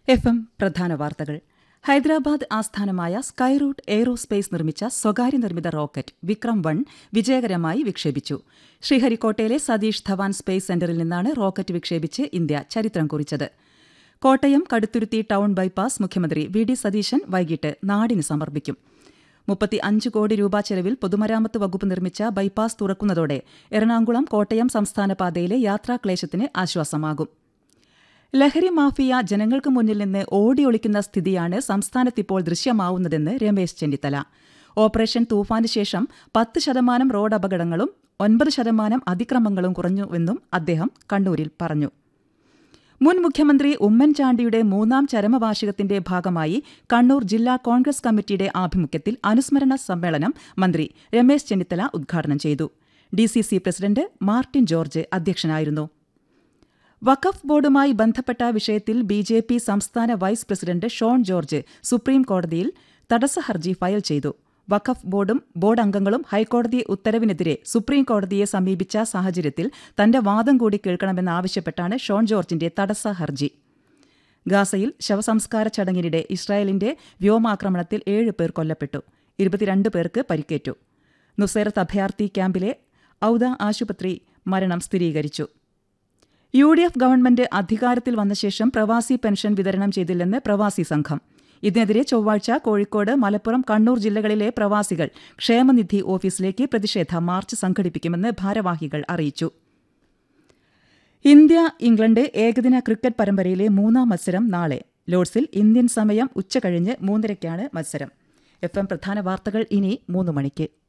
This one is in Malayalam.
എഫ് എം പ്രധാന വാർത്തകൾ ഹൈദരാബാദ് ആസ്ഥാനമായ സ്കൈറൂട്ട് എയ്റോസ്പേസ് നിർമ്മിച്ച സ്വകാര്യ നിർമ്മിത റോക്കറ്റ് വിക്രം വൺ വിജയകരമായി വിക്ഷേപിച്ചു ശ്രീഹരിക്കോട്ടയിലെ സതീഷ് ധവാൻ സ്പേസ് സെന്ററിൽ നിന്നാണ് റോക്കറ്റ് വിക്ഷേപിച്ച് ഇന്ത്യ ചരിത്രം കുറിച്ചത് കോട്ടയം കടുത്തുരുത്തി ടൗൺ ബൈപ്പാസ് മുഖ്യമന്ത്രി വി ഡി സതീശൻ വൈകിട്ട് നാടിന് സമർപ്പിക്കും മുപ്പത്തി അഞ്ച് കോടി രൂപ ചെലവിൽ പൊതുമരാമത്ത് വകുപ്പ് നിർമ്മിച്ച ബൈപ്പാസ് തുറക്കുന്നതോടെ എറണാകുളം കോട്ടയം സംസ്ഥാന പാതയിലെ യാത്രാക്ലേശത്തിന് ആശ്വാസമാകും ലഹരി മാഫിയ ജനങ്ങൾക്ക് മുന്നിൽ നിന്ന് ഓടിയൊളിക്കുന്ന സ്ഥിതിയാണ് സംസ്ഥാനത്തിപ്പോൾ ദൃശ്യമാവുന്നതെന്ന് രമേശ് ചെന്നിത്തല ഓപ്പറേഷൻ തൂഫാന് ശേഷം പത്ത് ശതമാനം റോഡ് അപകടങ്ങളും ഒൻപത് ശതമാനം അതിക്രമങ്ങളും കുറഞ്ഞുവെന്നും അദ്ദേഹം കണ്ണൂരിൽ പറഞ്ഞു മുൻ മുഖ്യമന്ത്രി ഉമ്മൻചാണ്ടിയുടെ മൂന്നാം ചരമവാർഷികത്തിന്റെ ഭാഗമായി കണ്ണൂർ ജില്ലാ കോൺഗ്രസ് കമ്മിറ്റിയുടെ ആഭിമുഖ്യത്തിൽ അനുസ്മരണ സമ്മേളനം മന്ത്രി രമേശ് ചെന്നിത്തല ഉദ്ഘാടനം ചെയ്തു ഡിസിസി പ്രസിഡന്റ് മാർട്ടിൻ ജോർജ് അധ്യക്ഷനായിരുന്നു വഖഫ് ബോർഡുമായി ബന്ധപ്പെട്ട വിഷയത്തിൽ ബി ജെ പി സംസ്ഥാന vice president Shone George supreme കോടതിയിൽ തടസ്സ ഹർജി ഫയൽ ചെയ്തു വഖഫ് ബോർഡും ബോർഡ് അംഗങ്ങളും ഹൈക്കോടതി ഉത്തരവിനെതിരെ സുപ്രീം കോടതിയെ സമീപിച്ച സാഹചര്യത്തിൽ തന്റെ വാദം കൂടി കേൾക്കണമെന്നാവശ്യപ്പെട്ടാണ് ഷോൺ ജോർജിന്റെ തടസ്സ ഹർജി ഗാസയിൽ ശവസംസ്കാര ചടങ്ങിനിടെ ഇസ്രായേലിന്റെ വ്യോമാക്രമണത്തിൽ ഏഴ് പേർ കൊല്ലപ്പെട്ടു ഇരുപത്തിരണ്ട് പേർക്ക് പരിക്കേറ്റു നുസൈറത്ത് അഭയാർത്ഥി ക്യാമ്പിലെ ഔദ ആശുപത്രി മരണം സ്ഥിരീകരിച്ചു യു ഡി എഫ് ഗവൺമെന്റ് അധികാരത്തിൽ വന്ന ശേഷം പ്രവാസി പെൻഷൻ വിതരണം ചെയ്തില്ലെന്ന് പ്രവാസി സംഘം ഇതിനെതിരെ ചൊവ്വാഴ്ച കോഴിക്കോട് മലപ്പുറം കണ്ണൂർ ജില്ലകളിലെ പ്രവാസികൾ ക്ഷേമനിധി ഓഫീസിലേക്ക് പ്രതിഷേധ മാർച്ച് സംഘടിപ്പിക്കുമെന്ന് ഭാരവാഹികൾ അറിയിച്ചു ഇന്ത്യ ഇംഗ്ലണ്ട് ഏകദിന ക്രിക്കറ്റ് പരമ്പരയിലെ മൂന്നാം മത്സരം നാളെ ലോർഡ്സിൽ ഇന്ത്യൻ സമയം ഉച്ചകഴിഞ്ഞ് മൂന്നരയ്ക്കാണ് മത്സരം എഫ് എം പ്രധാന വാർത്തകൾ ഇനി മൂന്ന് മണിക്ക്